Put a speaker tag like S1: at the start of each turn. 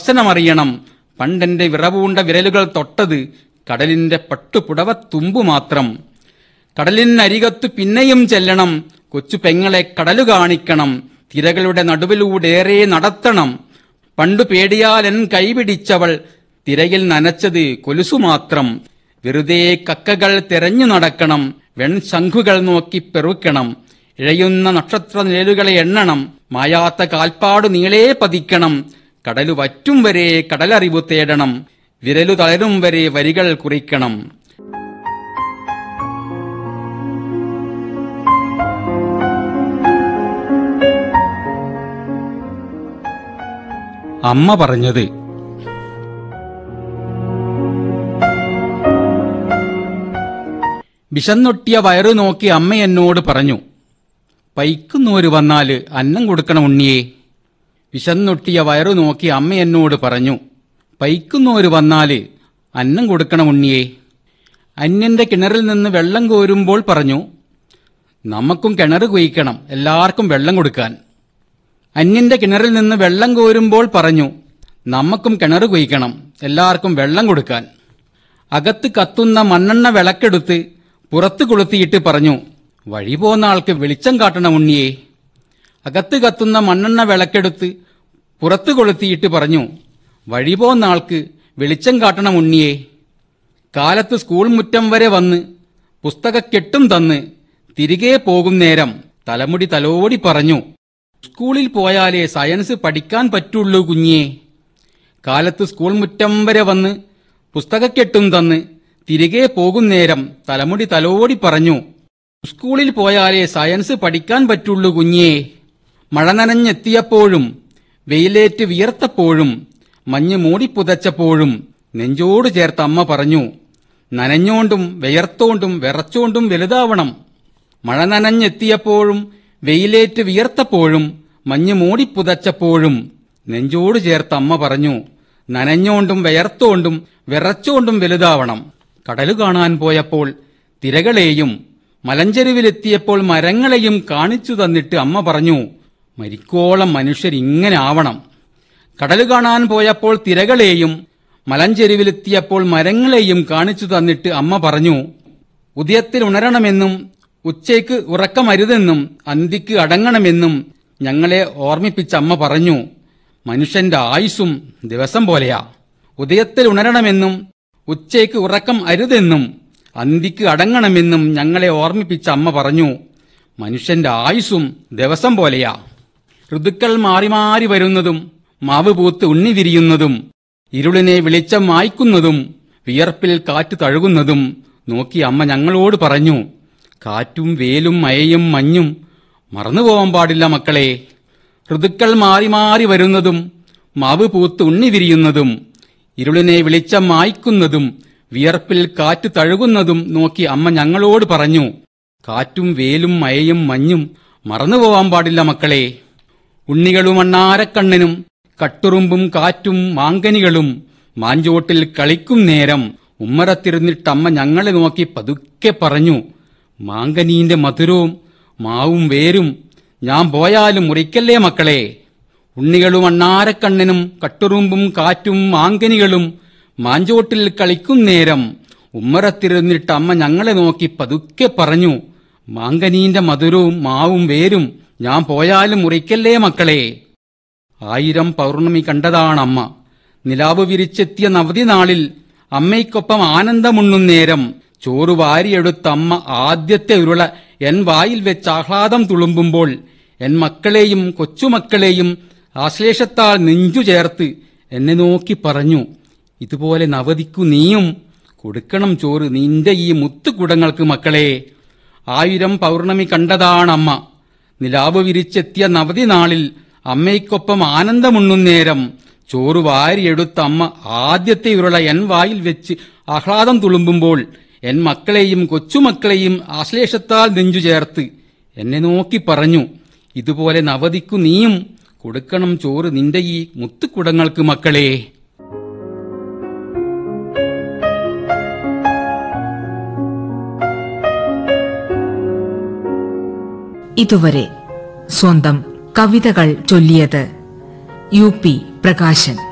S1: സ്പർശനമറിയണം പണ്ടെന്റെ വിറവൂണ്ട വിരലുകൾ തൊട്ടത് കടലിന്റെ പട്ടുപുടവ തുമ്പു മാത്രം കടലിനരികത്തു പിന്നെയും ചെല്ലണം കൊച്ചു പെങ്ങളെ കടലു കാണിക്കണം തിരകളുടെ നടുവിലൂടേറെ നടത്തണം പണ്ടു പേടിയാലൻ കൈപിടിച്ചവൾ തിരയിൽ നനച്ചത് കൊലുസു മാത്രം വെറുതെ കക്കകൾ തെരഞ്ഞു നടക്കണം വെൺശംഖുകൾ നോക്കി പെറുക്കണം ഇഴയുന്ന നക്ഷത്ര നിഴലുകളെ എണ്ണണം മായാത്ത കാൽപ്പാടു നീളേ പതിക്കണം കടലു വറ്റും വരെ കടലറിവു തേടണം വിരലു തളരും വരെ വരികൾ കുറിക്കണം അമ്മ പറഞ്ഞത് വിശന്നൊട്ടിയ വയറു നോക്കി അമ്മ എന്നോട് പറഞ്ഞു പൈക്കുന്നോര് വന്നാല് അന്നം കൊടുക്കണം ഉണ്ണിയേ വിശന്നൊട്ടിയ വയറു നോക്കി അമ്മ എന്നോട് പറഞ്ഞു പൈക്കുന്നോര് വന്നാല് അന്നം കൊടുക്കണം ഉണ്ണിയേ അന്യന്റെ കിണറിൽ നിന്ന് വെള്ളം കോരുമ്പോൾ പറഞ്ഞു നമുക്കും കിണർ കുയിക്കണം എല്ലാവർക്കും വെള്ളം കൊടുക്കാൻ അന്യന്റെ കിണറിൽ നിന്ന് വെള്ളം കോരുമ്പോൾ പറഞ്ഞു നമുക്കും കിണർ കുയിക്കണം എല്ലാവർക്കും വെള്ളം കൊടുക്കാൻ അകത്ത് കത്തുന്ന മണ്ണെണ്ണ വിളക്കെടുത്ത് പുറത്ത് കൊളുത്തിയിട്ട് പറഞ്ഞു വഴി പോന്ന ആൾക്ക് വെളിച്ചം കാട്ടണം ഉണ്ണിയേ അകത്ത് കത്തുന്ന മണ്ണെണ്ണ വിളക്കെടുത്ത് പുറത്ത് കൊളുത്തിയിട്ട് പറഞ്ഞു വഴി പോന്ന ആൾക്ക് വെളിച്ചം കാട്ടണം ഉണ്ണിയേ കാലത്ത് സ്കൂൾ മുറ്റം വരെ വന്ന് പുസ്തകക്കെട്ടും തന്ന് തിരികെ പോകും നേരം തലമുടി തലോടി പറഞ്ഞു സ്കൂളിൽ പോയാലേ സയൻസ് പഠിക്കാൻ പറ്റുള്ളൂ കുഞ്ഞേ കാലത്ത് സ്കൂൾ മുറ്റം വരെ വന്ന് പുസ്തകക്കെട്ടും തന്ന് തിരികെ പോകും നേരം തലമുടി തലോടി പറഞ്ഞു സ്കൂളിൽ പോയാലേ സയൻസ് പഠിക്കാൻ പറ്റുള്ളൂ കുഞ്ഞേ മഴ നനഞ്ഞെത്തിയപ്പോഴും വെയിലേറ്റ് വിയർത്തപ്പോഴും മഞ്ഞ് മൂടിപ്പുതച്ചപ്പോഴും നെഞ്ചോട് ചേർത്ത് അമ്മ പറഞ്ഞു നനഞ്ഞോണ്ടും വിയർത്തോണ്ടും വിറച്ചോണ്ടും വലുതാവണം മഴ നനഞ്ഞെത്തിയപ്പോഴും വെയിലേറ്റ് വിയർത്തപ്പോഴും മഞ്ഞ് മൂടിപ്പുതച്ചപ്പോഴും നെഞ്ചോട് ചേർത്ത് അമ്മ പറഞ്ഞു നനഞ്ഞോണ്ടും വിയർത്തോണ്ടും വിറച്ചോണ്ടും വലുതാവണം കടലു കാണാൻ പോയപ്പോൾ തിരകളെയും മലഞ്ചെരുവിലെത്തിയപ്പോൾ മരങ്ങളെയും കാണിച്ചു തന്നിട്ട് അമ്മ പറഞ്ഞു മരിക്കോളം മനുഷ്യരിങ്ങനെ ആവണം കടല് കാണാൻ പോയപ്പോൾ തിരകളെയും മലഞ്ചെരുവിലെത്തിയപ്പോൾ മരങ്ങളെയും കാണിച്ചു തന്നിട്ട് അമ്മ പറഞ്ഞു ഉദയത്തിൽ ഉണരണമെന്നും ഉച്ചയ്ക്ക് ഉറക്കമരുതെന്നും അന്തിക്ക് അടങ്ങണമെന്നും ഞങ്ങളെ ഓർമ്മിപ്പിച്ച അമ്മ പറഞ്ഞു മനുഷ്യന്റെ ആയുസ്സും ദിവസം പോലെയാ ഉദയത്തിൽ ഉണരണമെന്നും ഉച്ചയ്ക്ക് ഉറക്കം അരുതെന്നും അന്തിക്ക് അടങ്ങണമെന്നും ഞങ്ങളെ ഓർമ്മിപ്പിച്ച അമ്മ പറഞ്ഞു മനുഷ്യന്റെ ആയുസ്സും ദിവസം പോലെയാ ഋതുക്കൾ മാറി മാറി വരുന്നതും മാവ് പൂത്ത് ഉണ്ണി വിരിയുന്നതും ഇരുളിനെ വെളിച്ചം മായ്ക്കുന്നതും വിയർപ്പിൽ കാറ്റ് തഴുകുന്നതും നോക്കി അമ്മ ഞങ്ങളോട് പറഞ്ഞു കാറ്റും വേലും മഴയും മഞ്ഞും മറന്നുപോകാൻ പാടില്ല മക്കളെ ഋതുക്കൾ മാറി മാറി വരുന്നതും മാവ് പൂത്ത് ഉണ്ണി വിരിയുന്നതും ഇരുളിനെ വെളിച്ചം മായ്ക്കുന്നതും വിയർപ്പിൽ കാറ്റ് തഴുകുന്നതും നോക്കി അമ്മ ഞങ്ങളോട് പറഞ്ഞു കാറ്റും വേലും മഴയും മഞ്ഞും മറന്നുപോകാൻ പാടില്ല മക്കളെ ഉണ്ണികളും അണ്ണാരക്കണ്ണനും കട്ടുറുമ്പും കാറ്റും മാങ്കനികളും മാഞ്ചോട്ടിൽ കളിക്കും നേരം ഉമ്മറത്തിരുന്നിട്ടമ്മ ഞങ്ങളെ നോക്കി പതുക്കെ പറഞ്ഞു മാങ്കനീന്റെ മധുരവും മാവും വേരും ഞാൻ പോയാലും മുറിക്കല്ലേ മക്കളെ ഉണ്ണികളും അണ്ണാരക്കണ്ണനും കട്ടുറുമ്പും കാറ്റും മാങ്കനികളും മാഞ്ചോട്ടിൽ കളിക്കും നേരം ഉമ്മറത്തിരുന്നിട്ട് അമ്മ ഞങ്ങളെ നോക്കി പതുക്കെ പറഞ്ഞു മാങ്കനീന്റെ മധുരവും മാവും വേരും ഞാൻ പോയാലും മുറിക്കല്ലേ മക്കളെ ആയിരം പൗർണമി കണ്ടതാണമ്മ നിലാവ് വിരിച്ചെത്തിയ നവതി നാളിൽ അമ്മയ്ക്കൊപ്പം ആനന്ദമുണ്ണും നേരം ചോറ് വാരിയെടുത്ത അമ്മ ആദ്യത്തെ ഉരുള എൻ വായിൽ വെച്ച് ആഹ്ലാദം തുളുമ്പുമ്പോൾ എൻ മക്കളെയും കൊച്ചുമക്കളെയും ആശ്ലേഷത്താൽ നെഞ്ചു ചേർത്ത് എന്നെ നോക്കി പറഞ്ഞു ഇതുപോലെ നവതിക്കു നീയും കൊടുക്കണം ചോറ് നിന്റെ ഈ മുത്തുകുടങ്ങൾക്ക് മക്കളെ ആയിരം പൗർണമി കണ്ടതാണമ്മ നിലാവ് വിരിച്ചെത്തിയ നവതി നാളിൽ അമ്മയ്ക്കൊപ്പം ആനന്ദമുണ്ണും നേരം ചോറ് വാരിയെടുത്ത അമ്മ ആദ്യത്തെ ഉരുള എൻ വായിൽ വെച്ച് ആഹ്ലാദം തുളുമ്പുമ്പോൾ എൻ മക്കളെയും കൊച്ചുമക്കളെയും ആശ്ലേഷത്താൽ നെഞ്ചു ചേർത്ത് എന്നെ നോക്കി പറഞ്ഞു ഇതുപോലെ നവതിക്കു നീയും കൊടുക്കണം ചോറ് നിന്റെ ഈ മുത്തുക്കുടങ്ങൾക്ക് മക്കളെ
S2: ഇതുവരെ സ്വന്തം കവിതകൾ ചൊല്ലിയത് യു പി പ്രകാശൻ